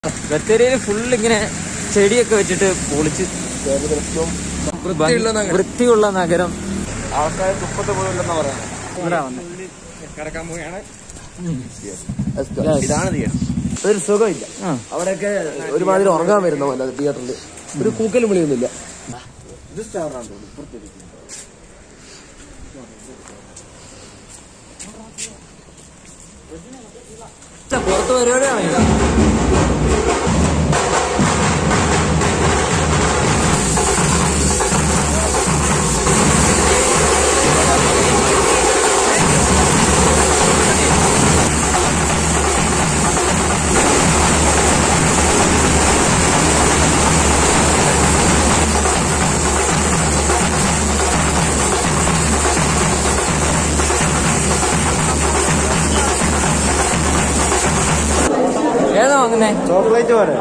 ബത്തേരിയിൽ ഫുൾ ഇങ്ങനെ ചെടിയൊക്കെ വെച്ചിട്ട് പൊളിച്ച് കേരളത്തിലെ ഏറ്റവും ഭംഗി- വൃത്തിയുള്ള നഗരം. വൃത്തിയുള്ള നഗരം ആൾക്കാർ തുപ്പത്ത് പോയില്ലെന്ന് പറയുന്നത് ഇവിടെ വന്ന് കിടക്കാൻ പോവുകയാണ് Yes. ഇതാണ് തിയേറ്റർ ഒരു സുഖമില്ല ആ. അവിടെയൊക്കെ ഒരുമാതിരി ഉറങ്ങാൻ വരുന്ന പോലെ തിയേറ്ററിൽ ഒരു കൂക്കലും വിളിയൊന്നുമില്ല ഇത് സ്റ്റാറാണ് തോന്നുന്നു പുറത്തിരിക്കുന്നത് പുറത്ത് പരിപാടിയാണ് ഇത്. ഏതാ വാങ്ങുന്നേ ചോക്ലേറ്റ് പോലെ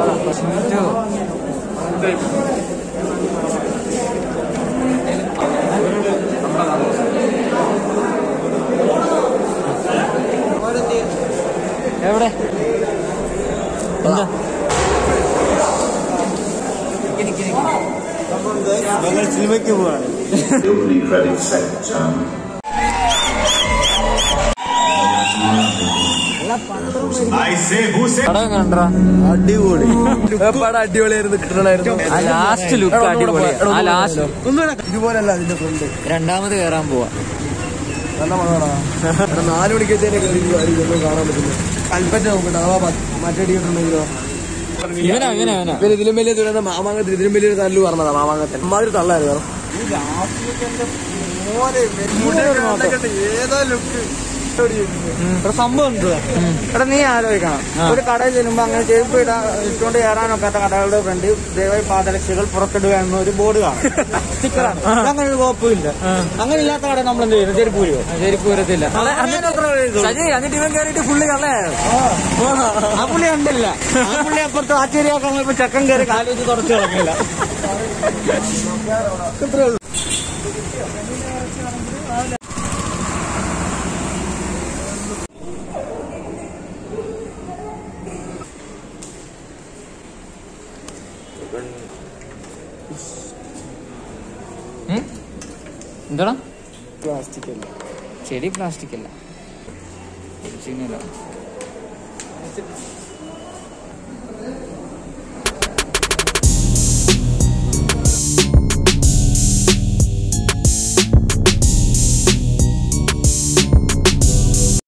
എവിടെ എന്താ ഞങ്ങൾ സിനിമയ്ക്ക് പോവാണ് opening credits second term. പടം കണ്ടാ അടിപൊളി പടം അടിപൊളിയായിരുന്നു കിട്ടണായിരുന്നു ആ ലാസ്റ്റ് ലുക്ക് അടിപൊളി ആ ലാസ്റ്റ് ഇതുപോലല്ല അതിന്റെ ഫ്രണ്ട് രണ്ടാമത് കയറാൻ പോവാ നല്ല മഴടാ നാല് മണിക്കത്തേനെ കയറി ഒന്നും കാണാൻ പറ്റുന്നു കൽപ്പറ്റ നോക്കട്ടെ അഥവാ മറ്റേ തിയേറ്ററുണ്ടെങ്കിലോ ഇവനാ ഇവനാ ഇവനാ പിന്നെ ഇതിലും വലിയ ദുരന്തം മാമാങ്കത്തിൽ ഇതിലും വലിയൊരു തല്ലു പറഞ്ഞതാ മാമാങ്കത്തിൽ അമ്മാതിരി തള്ളായിരുന്നു ഏതോ ലുക്ക് ഒരു സംഭവം ഉണ്ട് എടാ നീ ആലോചിക്കണം ഒരു കടയിൽ ചെല്ലുമ്പോ അങ്ങനെ ചെരുപ്പ് ഇടാ ഇട്ടുകൊണ്ട് കയറാനൊക്കാത്ത കടകളുടെ ഫ്രണ്ട് ദയവായി പാദരക്ഷകൾ പുറത്തിടുക എന്ന ഒരു ബോർഡ് കാണും സ്റ്റിക്കറാണ് അങ്ങനെ ഒരു കുഴപ്പമില്ല അങ്ങനെ ഇല്ലാത്ത കട നമ്മൾ എന്ത് ചെയ്യുന്നു ചെരുപ്പ് ഊരുവോ ശരിക്കും വരത്തില്ല സജി എന്നിട്ട് ഇവൻ കയറിയിട്ട് ഫുള്ള് കള്ളയായിരുന്നു ആ പുള്ളി കണ്ടില്ല ആ പുള്ളി അപ്പുറത്ത് ആശ്ചര്യമാക്കാൻ ഇപ്പൊ ചെക്കൻ കയറി കാലുവെച്ച് തുടച്ചു കളഞ്ഞില്ല എന്താടാ പ്ലാസ്റ്റിക് അല്ല ചെടി പ്ലാസ്റ്റിക് അല്ല ചിങ്ങല